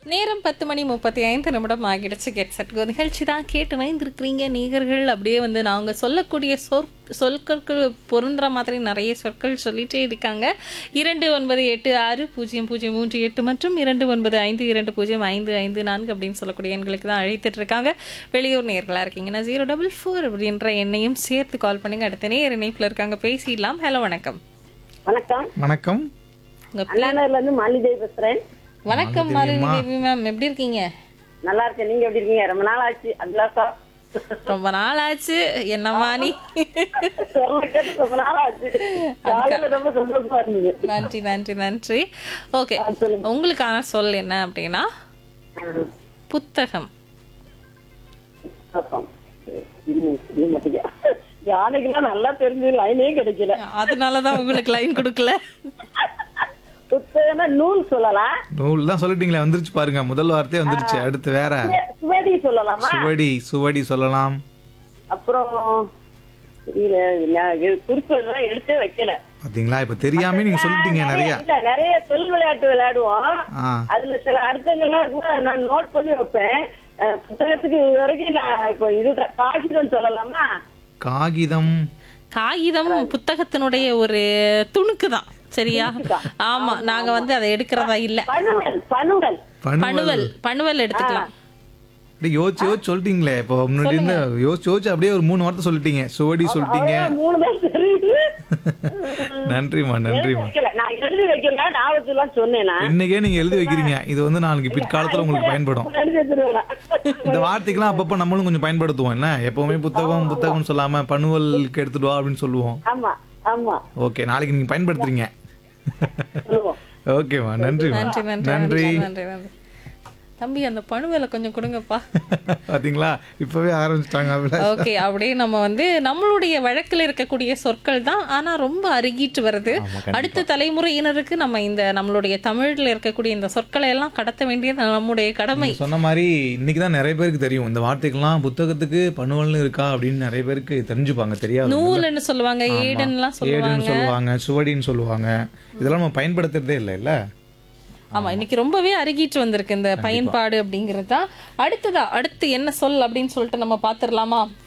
நேரம் பத்து மணி முப்பத்தி ஐந்து நிமிடம் ஆகிடுச்சு கெட் செட் கோ நிகழ்ச்சி தான் கேட்டு வைந்திருக்கிறீங்க நீகர்கள் அப்படியே வந்து நாங்க சொல்லக்கூடிய சொற் சொற்களுக்கு பொருந்துற மாதிரி நிறைய சொற்கள் சொல்லிட்டே இருக்காங்க இரண்டு ஒன்பது எட்டு ஆறு பூஜ்ஜியம் பூஜ்ஜியம் மூன்று எட்டு மற்றும் இரண்டு ஒன்பது ஐந்து இரண்டு பூஜ்ஜியம் ஐந்து ஐந்து நான்கு அப்படின்னு சொல்லக்கூடிய எண்களுக்கு தான் அழைத்துட்டு இருக்காங்க வெளியூர் நேர்களா இருக்கீங்கன்னா ஜீரோ டபுள் ஃபோர் அப்படின்ற எண்ணையும் சேர்த்து கால் பண்ணுங்க அடுத்த நேர் இணைப்புல இருக்காங்க பேசிடலாம் ஹலோ வணக்கம் வணக்கம் வணக்கம் உங்க அண்ணாநகர்ல இருந்து மாலிதேவி பேசுறேன் வணக்கம் மாலினி தேவி மேம் எப்படி இருக்கீங்க நல்லா இருக்கேன் நீங்க எப்படி இருக்கீங்க ரொம்ப நாள் ஆச்சு அபிலாஷா ரொம்ப நாள் ஆச்சு என்னம்மா நீ சொல்ல கேட்டு ரொம்ப நாள் ஆச்சு காலையில ரொம்ப சந்தோஷமா இருந்தது நன்றி நன்றி நன்றி ஓகே ஆ, சொல்லுங்க. உங்களுக்கான சொல் என்ன அப்படின்னா புத்தகம் பாப்போம். இது இது மட்டும் யானைக்கெல்லாம் நல்லா தெரிஞ்சு லைனே கிடைக்கல அதனாலதான் உங்களுக்கு லைன் கொடுக்கல புத்தகம்னா நூல் சொல்லலாம் நூல் தான் சொல்லிட்டீங்களே வந்துருச்சு பாருங்க முதல் வார்த்தையே வந்துருச்சு அடுத்து வேற சுவடி சொல்லலாமா சுவடி சுவடி சொல்லலாம் அப்புறம் தெரியல நான் இது குறிப்பெல்லாம் எடுத்தே வைக்கல பாத்தீங்களா இப்ப தெரியாம நீங்க சொல்லிட்டீங்க நிறைய இல்ல நிறைய சொல் விளையாட்டு விளையாடுவோம் ஆ அதுல சில அர்த்தங்கள்லாம் கூட நான் நோட் பண்ணி வைப்பேன் அஹ் புத்தகத்துக்கு இது வரைக்கும் நான் இப்போ இது காகிதம் சொல்லலாமா காகிதம் காகிதம் புத்தகத்தினுடைய ஒரு துணுக்கு தான் சரியா ஆமா நாங்க வந்து அதை எடுக்கிறதா இல்ல பணுவல் பணுவல் பணுவல் பணுவல் பணுவல் எடுத்துக்கலாம் அப்படியே யோசிச்சு யோசிச்சு சொல்லிட்டீங்களே இப்போ முன்னாடி இருந்து யோசிச்சு யோசிச்சு அப்படியே ஒரு மூணு வார்த்தை சொல்லிட்டீங்க சுவடி சொல்லிட்டீங்க மூணு பேர் தெரியுது நன்றிம்மா நன்றிம்மா வைக்கல நான் எழுதி வைக்கல ஞாபகத்துலாம் சொன்னேன் நான் இன்னைக்கே நீங்க எழுதி வைக்கிறீங்க இது வந்து நாளைக்கு பிற்காலத்துல உங்களுக்கு பயன்படும் எழுதி வச்சிருவேன் இந்த வார்த்தைக்கெல்லாம் அப்பப்போ நம்மளும் கொஞ்சம் பயன்படுத்துவோம் என்ன எப்பவுமே புத்தகம் புத்தகம் சொல்லாம பணுவலுக்கு எடுத்துட்டு வா அப்படின்னு சொல்லுவோம் ஆமா ஆமா ஓகே நாளைக்கு நீங்க பயன்படுத்துறீங்க சொல்லுவோம் ஓகேம்மா நன்றிம்மா நன்றி நன்றி நன்றி நன்றி நன்றி நன்றி தம்பி அந்த பணுவேலை கொஞ்சம் கொடுங்கப்பா பாத்தீங்களா இப்பவே ஆரம்பிச்சிட்டாங்க அவள ஓகே அப்படியே நம்ம வந்து நம்மளுடைய வழக்கில் இருக்கக்கூடிய சொற்கள் தான் ஆனா ரொம்ப அருகிட்டு வருது அடுத்த தலைமுறையினருக்கு நம்ம இந்த நம்மளுடைய தமிழ்ல இருக்கக்கூடிய இந்த சொற்களை எல்லாம் கடத்த வேண்டியது நம்முடைய கடமை நீங்க சொன்ன மாதிரி இன்னைக்கு தான் நிறைய பேருக்கு தெரியும் இந்த வார்த்தைக்கெல்லாம் புத்தகத்துக்கு பணுவல்னு இருக்கா அப்படின்னு நிறைய பேருக்கு தெரிஞ்சுப்பாங்க தெரியாது நூல்னு சொல்லுவாங்க ஏடன்லாம் சொல்லுவாங்க ஏடுன்னு சொல்லுவாங்க சுவடின்னு சொல்லுவாங்க இதெல்லாம் நம்ம பயன்படுத்துறதே இல்லை இல்ல ஆமா இன்னைக்கு ரொம்பவே அருகிட்டு வந்திருக்கு இந்த பயன்பாடு அப்படிங்கிறது தான் அடுத்ததா அடுத்து என்ன சொல் அப்படின்னு சொல்லிட்டு நம்ம பாத்துடலாமா